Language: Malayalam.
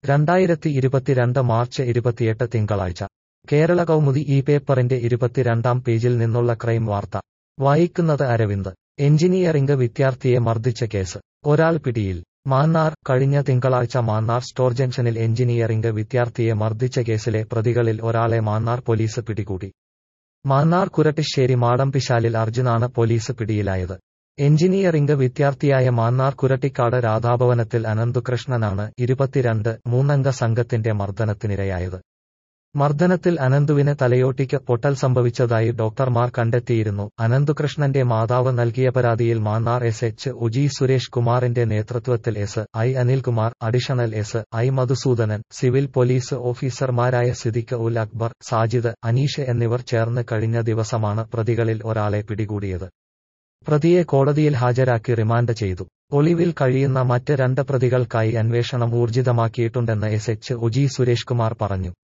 രണ്ടായിരത്തി ഇരുപത്തിരണ്ട് മാർച്ച് ഇരുപത്തിയെട്ട് തിങ്കളാഴ്ച കേരള കൗമുദി ഈ പേപ്പറിന്റെ ഇരുപത്തിരണ്ടാം പേജിൽ നിന്നുള്ള ക്രൈം വാർത്ത വായിക്കുന്നത് അരവിന്ദ് എഞ്ചിനീയറിംഗ് വിദ്യാർത്ഥിയെ മർദ്ദിച്ച കേസ് ഒരാൾ പിടിയിൽ മാന്നാർ കഴിഞ്ഞ തിങ്കളാഴ്ച മാന്നാർ സ്റ്റോർ ജംഗ്ഷനിൽ എഞ്ചിനീയറിംഗ് വിദ്യാർത്ഥിയെ മർദ്ദിച്ച കേസിലെ പ്രതികളിൽ ഒരാളെ മാന്നാർ പോലീസ് പിടികൂടി മാന്നാർ കുരട്ടിശ്ശേരി മാടമ്പിശാലിൽ അർജുനാണ് പോലീസ് പിടിയിലായത് എഞ്ചിനീയറിംഗ് വിദ്യാർത്ഥിയായ മാന്നാർ കുരട്ടിക്കാട് രാധാഭവനത്തിൽ അനന്തുകൃഷ്ണനാണ് ഇരുപത്തിരണ്ട് മൂന്നംഗ സംഘത്തിന്റെ മർദ്ദനത്തിനിരയായത് മർദ്ദനത്തിൽ അനന്തുവിന് തലയോട്ടിക്ക് പൊട്ടൽ സംഭവിച്ചതായി ഡോക്ടർമാർ കണ്ടെത്തിയിരുന്നു അനന്തുകൃഷ്ണന്റെ മാതാവ് നൽകിയ പരാതിയിൽ മാന്നാർ എസ് എച്ച് ഉജി സുരേഷ് കുമാറിന്റെ നേതൃത്വത്തിൽ S I Anilkumar additional S I Madhusoodanan civil police ഓഫീസർമാരായ സിദിഖ് ഉൽ അക്ബർ സാജിദ് അനീഷ് എന്നിവർ ചേർന്ന് കഴിഞ്ഞ ദിവസമാണ് പ്രതികളിൽ ഒരാളെ പിടികൂടിയത് പ്രതിയെ കോടതിയിൽ ഹാജരാക്കി റിമാൻഡ് ചെയ്തു ഒളിവിൽ കഴിയുന്ന മറ്റ് രണ്ട് പ്രതികൾക്കായി അന്വേഷണം ഊർജിതമാക്കിയിട്ടുണ്ടെന്ന് എസ് എച്ച് ഉജി സുരേഷ് കുമാർ പറഞ്ഞു